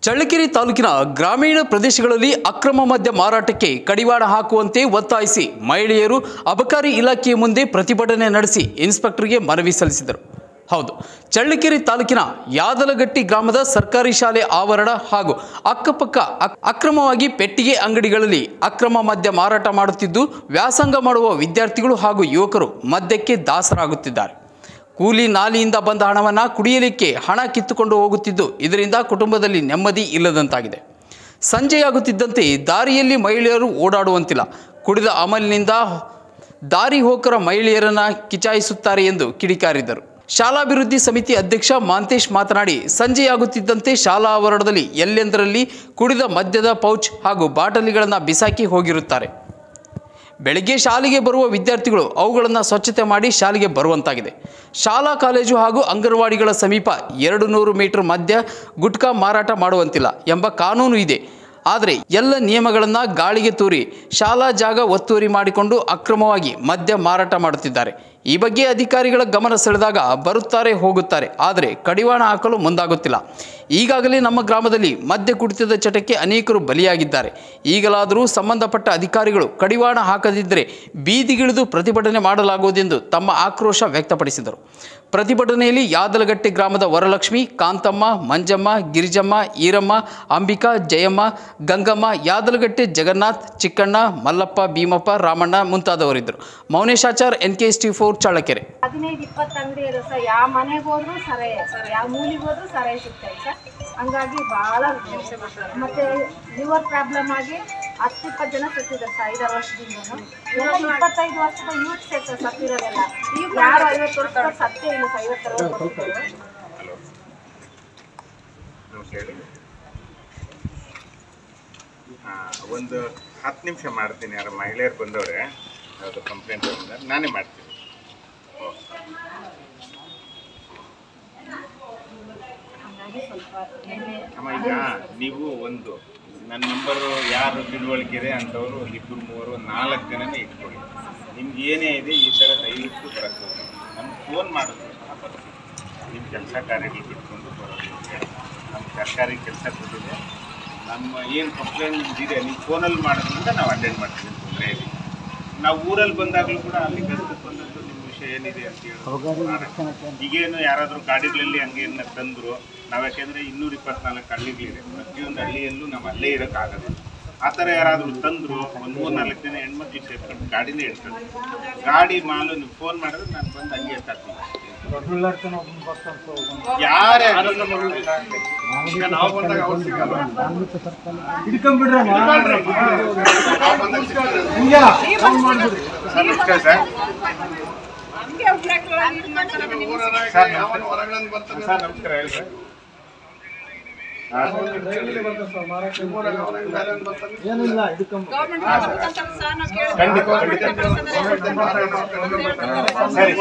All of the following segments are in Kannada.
ಚಳ್ಳಕೆರೆ ತಾಲೂಕಿನ ಗ್ರಾಮೀಣ ಪ್ರದೇಶಗಳಲ್ಲಿ ಅಕ್ರಮ ಮದ್ಯ ಮಾರಾಟಕ್ಕೆ ಕಡಿವಾಣ ಹಾಕುವಂತೆ ಒತ್ತಾಯಿಸಿ ಮಹಿಳೆಯರು ಅಬಕಾರಿ ಇಲಾಖೆಯ ಮುಂದೆ ಪ್ರತಿಭಟನೆ ನಡೆಸಿ ಇನ್ಸ್ಪೆಕ್ಟರ್ಗೆ ಮನವಿ ಸಲ್ಲಿಸಿದರು ಹೌದು ಚಳ್ಳಕೆರೆ ತಾಲೂಕಿನ ಯಾದಲಗಟ್ಟಿ ಗ್ರಾಮದ ಸರ್ಕಾರಿ ಶಾಲೆ ಆವರಣ ಹಾಗೂ ಅಕ್ಕಪಕ್ಕ ಅಕ್- ಅಕ್ರಮವಾಗಿ ಪೆಟ್ಟಿಗೆ ಅಂಗಡಿಗಳಲ್ಲಿ ಅಕ್ರಮ ಮದ್ಯ ಮಾರಾಟ ಮಾಡುತ್ತಿದ್ದು ವ್ಯಾಸಂಗ ಮಾಡುವ ವಿದ್ಯಾರ್ಥಿಗಳು ಹಾಗೂ ಯುವಕರು ಮದ್ಯಕ್ಕೆ ದಾಸರಾಗುತ್ತಿದ್ದಾರೆ ಕೂಲಿ ನಾಲಿಯಿಂದ ಬಂದ ಹಣವನ್ನು ಕುಡಿಯಲಿಕ್ಕೆ ಹಣ ಕಿತ್ತುಕೊಂಡು ಹೋಗುತ್ತಿದ್ದು ಇದರಿಂದ ಕುಟುಂಬದಲ್ಲಿ ನೆಮ್ಮದಿ ಇಲ್ಲದಂತಾಗಿದೆ ಸಂಜೆಯಾಗುತ್ತಿದ್ದಂತೆ ದಾರಿಯಲ್ಲಿ ಮಹಿಳೆಯರು ಓಡಾಡುವಂತಿಲ್ಲ ಕುಡಿದ ಅಮಲಿನಿಂದ ದಾರಿ ಹೋಕರ ಮಹಿಳೆಯರನ್ನ ಕಿಚಾಯಿಸುತ್ತಾರೆ ಎಂದು ಕಿಡಿಕಾರಿದರು ಶಾಲಾಭಿವೃದ್ಧಿ ಸಮಿತಿ ಅಧ್ಯಕ್ಷ ಮಾಂತೇಶ್ ಮಾತನಾಡಿ ಸಂಜೆಯಾಗುತ್ತಿದ್ದಂತೆ ಶಾಲಾ ಆವರಣದಲ್ಲಿ ಎಲ್ಲೆಂದರಲ್ಲಿ ಕುಡಿದ ಮದ್ಯದ ಪೌಚ್ ಹಾಗೂ ಬಾಟಲಿಗಳನ್ನು ಬಿಸಾಕಿ ಹೋಗಿರುತ್ತಾರೆ ಬೆಳಗ್ಗೆ ಶಾಲೆಗೆ ಬರುವ ವಿದ್ಯಾರ್ಥಿಗಳು ಅವುಗಳನ್ನು ಸ್ವಚ್ಛತೆ ಮಾಡಿ ಶಾಲೆಗೆ ಬರುವಂತಾಗಿದೆ ಶಾಲಾ ಕಾಲೇಜು ಹಾಗೂ ಅಂಗನವಾಡಿಗಳ ಸಮೀಪ ಎರಡು ನೂರು ಮೀಟರ್ ಮಧ್ಯ ಗುಟ್ಕಾ ಮಾರಾಟ ಮಾಡುವಂತಿಲ್ಲ ಎಂಬ ಕಾನೂನು ಇದೆ ಆದರೆ ಎಲ್ಲ ನಿಯಮಗಳನ್ನು ಗಾಳಿಗೆ ತೂರಿ ಶಾಲಾ ಜಾಗ ಒತ್ತುವರಿ ಮಾಡಿಕೊಂಡು ಅಕ್ರಮವಾಗಿ ಮದ್ಯ ಮಾರಾಟ ಮಾಡುತ್ತಿದ್ದಾರೆ ಈ ಬಗ್ಗೆ ಅಧಿಕಾರಿಗಳ ಗಮನ ಸೆಳೆದಾಗ ಬರುತ್ತಾರೆ ಹೋಗುತ್ತಾರೆ ಆದರೆ ಕಡಿವಾಣ ಹಾಕಲು ಮುಂದಾಗುತ್ತಿಲ್ಲ ಈಗಾಗಲೇ ನಮ್ಮ ಗ್ರಾಮದಲ್ಲಿ ಮದ್ಯ ಕುಡಿತದ ಚಟಕ್ಕೆ ಅನೇಕರು ಬಲಿಯಾಗಿದ್ದಾರೆ ಈಗಲಾದರೂ ಸಂಬಂಧಪಟ್ಟ ಅಧಿಕಾರಿಗಳು ಕಡಿವಾಣ ಹಾಕದಿದ್ದರೆ ಬೀದಿಗಿಳಿದು ಪ್ರತಿಭಟನೆ ಮಾಡಲಾಗುವುದೆಂದು ತಮ್ಮ ಆಕ್ರೋಶ ವ್ಯಕ್ತಪಡಿಸಿದರು ಪ್ರತಿಭಟನೆಯಲ್ಲಿ ಯಾದಲಗಟ್ಟೆ ಗ್ರಾಮದ ವರಲಕ್ಷ್ಮಿ ಕಾಂತಮ್ಮ ಮಂಜಮ್ಮ ಗಿರಿಜಮ್ಮ ಈರಮ್ಮ ಅಂಬಿಕಾ ಜಯಮ್ಮ ಗಂಗಮ್ಮ ಯಾದಲಗಟ್ಟೆ ಜಗನ್ನಾಥ್ ಚಿಕ್ಕಣ್ಣ ಮಲ್ಲಪ್ಪ ಭೀಮಪ್ಪ ರಾಮಣ್ಣ ಮುಂತಾದವರಿದ್ದರು Mouneshachar N K S T four Challakere ಹದಿನೈದು ಇಪ್ಪತ್ತು ಅಂಗಡಿ ಇದೆ ಸರ್ ಯಾವ ಮನೆಗೆ ಹೋದ್ರು ಸರೇ ಸರ್ ಯಾವ ಮೂಲಿಗೆ ಹೋದ್ರು ಸರೇ ಸಿಗ್ತದೆ ಸರ್ ಹಂಗಾಗಿ ಭಾಳ ಹಿಂಸೆ ಬರ್ತಾರೆ ಮತ್ತೆ ಲಿವರ್ ಪ್ರಾಬ್ಲಮ್ ಆಗಿ ಹತ್ತು ಇಪ್ಪತ್ತು ಜನ ಸತ್ತಿದ್ದಾರೆ ಸರ್ ಐದಾರು ವರ್ಷದಿಂದ ಎಲ್ಲ ಇಪ್ಪತ್ತೈದು ವರ್ಷದ ಯೂತ್ ಸರ್ ಸತ್ತಿರೋದೆಲ್ಲ ಯಾರು ಐವತ್ತು ವರ್ಷ ಸತ್ತೇ ಇಲ್ಲ ಸರ್ ಐವತ್ತರ ಹೇಳಿ ಒಂದು ಹತ್ತು ನಿಮಿಷ ಮಾಡ್ತೀನಿ ಯಾರು ಮಹಿಳೆಯರು ಬಂದವ್ರೆ ಅದು ಕಂಪ್ಲೇಂಟ್ ಬಂದ ನಾನೇ ಮಾಡ್ತೀನಿ ಹಂಗಾಗಿ ಸ್ವಲ್ಪ ನಿನ್ನೆ ಅಮ್ಮ ಈಗ ನೀವು ಒಂದು ನನ್ನ ನಂಬರು ಯಾರು ತಿಳುವಳಿಕೆ ಇದೆ ಅಂಥವ್ರು ಒಂದು ಇಬ್ಬರು ಮೂವರು ಒಂದು ನಾಲ್ಕು ಜನನೇ ಇಟ್ಕೊಳ್ಳಿ ನಿಮ್ಗೆ ಏನೇ ಇದೆ ಈ ಥರ ದಯವಿಟ್ಟು ಬರೋದು ನಮ್ಗೆ ಫೋನ್ ಮಾಡಿದ್ರು ಸಹ ಬರ್ತೀವಿ ನಿಮ್ಮ ಕೆಲಸ ಕಾರ್ಯಗಳು ಬಿಟ್ಕೊಂಡು ಬರೋದು ನಮ್ಮ ಸರ್ಕಾರಿ ಕೆಲಸ ಕೊಟ್ಟಿದೆ ನಮ್ಮ ಏನು ಕಂಪ್ಲೇಂಟ್ ನಿಮ್ದಿದೆ ನೀವು ಫೋನಲ್ಲಿ ಮಾಡೋದ್ರಿಂದ ನಾವು ಅಟೆಂಡ್ ಮಾಡ್ತೀವಿ ತೊಂದರೆ ಇಲ್ಲ ನಾವು ಊರಲ್ಲಿ ಬಂದಾಗಲೂ ಕೂಡ ಅಲ್ಲಿ ಕೆಲಸಕ್ಕೆ ಬಂದದ್ದು ನಿಮ್ಮ ವಿಷಯ ಏನಿದೆ ಅಂತ ಹೇಳಿ ಈಗೇನು ಯಾರಾದರೂ ಗಾಡಿಗಳಲ್ಲಿ ಹಂಗೇನ ತಂದರು ನಾವು ಯಾಕೆಂದರೆ ಇನ್ನೂರ ಇಪ್ಪತ್ನಾಲ್ಕು ಹಳ್ಳಿಗಳಿದೆ ಪ್ರತಿಯೊಂದು ಹಳ್ಳಿಯಲ್ಲೂ ನಾವು ಅಲ್ಲೇ ಇರೋಕ್ಕಾಗೋದಿಲ್ಲ ಆ ಥರ ಯಾರಾದರೂ ತಂದರು ಒಂದು ಮೂರು ನಾಲ್ಕು ದಿನ ಹೆಣ್ಮಕ್ಳು ಸೇರ್ಕೊಂಡು ಗಾಡಿನೇ ಇಡ್ತಾರೆ ಗಾಡಿ ಮಾಲು ನೀವು ಫೋನ್ ಮಾಡಿದ್ರೆ ನಾನು ಬಂದು ಹಂಗೆ ಎತ್ತಾಕ್ತೀನಿ ಯಾರೇ ಈಗ ನಾವು ಬಂದಾಗ ಅವ್ರು ಸಿಗಲ್ಲ. ಸರ್ ನಮಸ್ಕಾರ ಸರ್ ಸರ್ ನಮಸ್ಕಾರ ಸರ್ ನಮಸ್ಕಾರ ಹೇಳಿ ಸರ್ ಹಾಂ ಖಂಡಿತ ಖಂಡಿತ ಸರಿ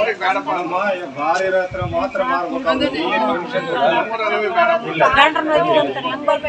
ಬಾರಿ ಹತ್ರ ಮಾತ್ರ ಮಾರ್ಬೇಕು ಇಲ್ಲ